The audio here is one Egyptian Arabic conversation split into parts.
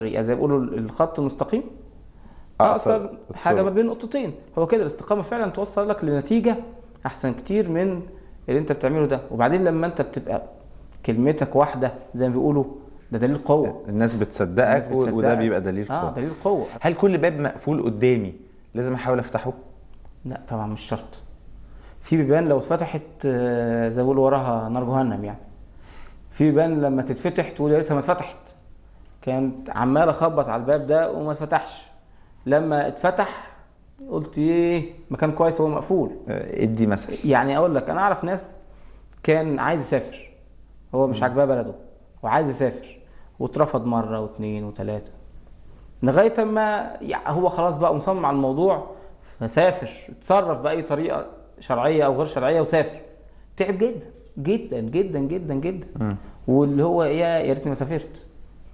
يعني زي ما بيقولوا الخط المستقيم أقصر اقصر حاجه الطرق. ما بين نقطتين هو كده الاستقامه فعلا توصل لك لنتيجه احسن كتير من اللي انت بتعمله ده وبعدين لما انت بتبقى كلمتك واحده زي ما بيقولوا ده دليل قوه الناس بتصدقك, الناس بتصدقك. وده بيبقى دليل اه قوة دليل قوه هل كل باب مقفول قدامي لازم احاول افتحه لا طبعا مش شرط في بيبان لو اتفتحت آه، زي ما بيقولوا وراها نار جهنم يعني في بيبان لما تتفتح تقول يا ريتها ما اتفتحت كانت عمال اخبط على الباب ده وما اتفتحش لما اتفتح قلت ايه مكان كويس هو مقفول آه، ادي مثل يعني اقول لك انا اعرف ناس كان عايز يسافر هو مش عاجباه بلده وعايز يسافر واترفض مره واثنين وثلاثه لغايه اما يعني هو خلاص بقى مصمم على الموضوع فسافر اتصرف باي طريقه شرعيه او غير شرعيه وسافر تعب جدا جدا جدا جدا جدا واللي هو يا يا ريتني ما سافرت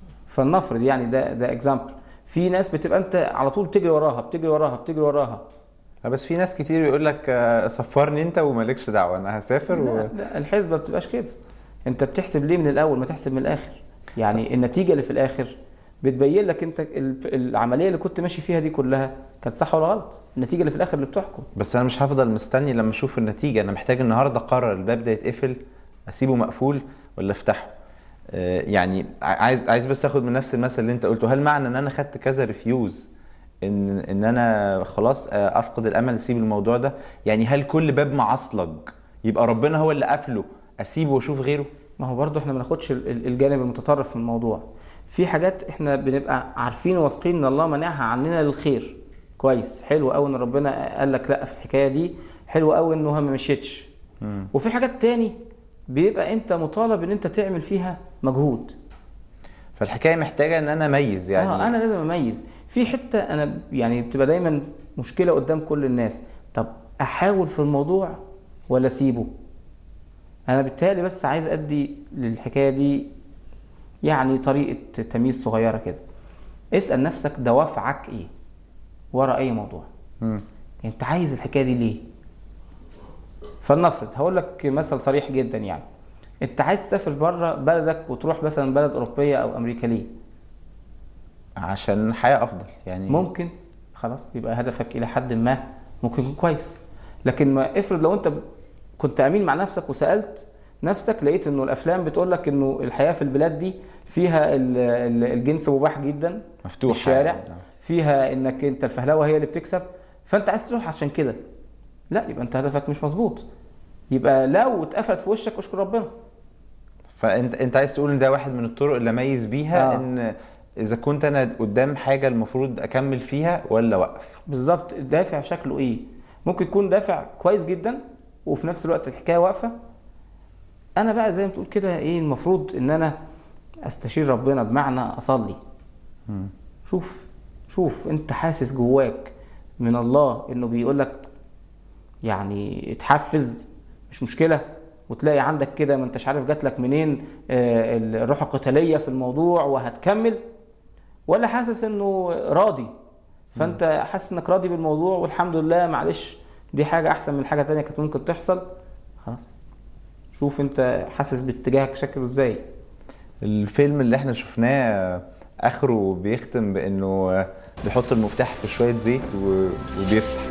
فلنفرض يعني ده ده اكزامبل في ناس بتبقى انت على طول بتجري وراها بتجري وراها بتجري وراها آه، بس في ناس كتير يقول لك آه، سفرني انت ومالكش دعوه انا هسافر و... لا لا الحسبه ما بتبقاش كده انت بتحسب ليه من الاول ما تحسب من الاخر يعني النتيجه اللي في الاخر بتبين لك انت ال- العمليه اللي كنت ماشي فيها دي كلها كانت صح ولا غلط النتيجه اللي في الاخر اللي بتحكم بس انا مش هفضل مستني لما اشوف النتيجه انا محتاج النهارده اقرر الباب ده يتقفل اسيبه مقفول ولا افتحه آه، يعني ع- عايز عايز بس اخد من نفس المثل اللي انت قلته هل معنى ان انا خدت كذا ريفيوز ان ان انا خلاص آه، افقد الامل اسيب الموضوع ده يعني هل كل باب معصلج يبقى ربنا هو اللي قافله اسيبه واشوف غيره ما هو برضه احنا ما ناخدش ال- ال- الجانب المتطرف في الموضوع في حاجات احنا بنبقى عارفين وواثقين ان الله منعها عننا للخير كويس حلو قوي ان ربنا قال لك لا في الحكايه دي حلو قوي انه ما مشيتش وفي حاجات تاني بيبقى انت مطالب ان انت تعمل فيها مجهود فالحكايه محتاجه ان انا اميز يعني اه انا لازم اميز في حته انا يعني بتبقى دايما مشكله قدام كل الناس طب احاول في الموضوع ولا اسيبه انا بالتالي بس عايز ادي للحكايه دي يعني طريقه تمييز صغيره كده اسال نفسك دوافعك ايه ورا اي موضوع مم. انت عايز الحكايه دي ليه فلنفرض هقول لك مثل صريح جدا يعني انت عايز تسافر بره بلدك وتروح مثلا بلد اوروبيه او امريكا ليه عشان الحياه افضل يعني ممكن خلاص يبقى هدفك الى حد ما ممكن يكون كويس لكن ما افرض لو انت كنت امين مع نفسك وسالت نفسك لقيت انه الافلام بتقول لك انه الحياه في البلاد دي فيها ال- ال- الجنس مباح جدا مفتوحة في الشارع يعني. فيها انك انت الفهلوه هي اللي بتكسب فانت عايز تروح عشان كده لا يبقى انت هدفك مش مظبوط يبقى لو اتقفلت في وشك اشكر ربنا فانت انت عايز تقول ان ده واحد من الطرق اللي اميز بيها آه. ان اذا كنت انا قدام حاجه المفروض اكمل فيها ولا اوقف بالظبط الدافع شكله ايه ممكن يكون دافع كويس جدا وفي نفس الوقت الحكايه واقفه انا بقى زي ما تقول كده ايه المفروض ان انا استشير ربنا بمعنى اصلي شوف شوف انت حاسس جواك من الله انه بيقول لك يعني اتحفز مش مشكله وتلاقي عندك كده ما انتش عارف جات لك منين آه، الروح القتاليه في الموضوع وهتكمل ولا حاسس انه راضي فانت حاسس انك راضي بالموضوع والحمد لله معلش دي حاجه احسن من حاجه تانية كانت ممكن تحصل خلاص شوف انت حاسس باتجاهك شكله ازاي الفيلم اللي احنا شفناه اخره بيختم بانه بيحط المفتاح في شويه زيت و- وبيفتح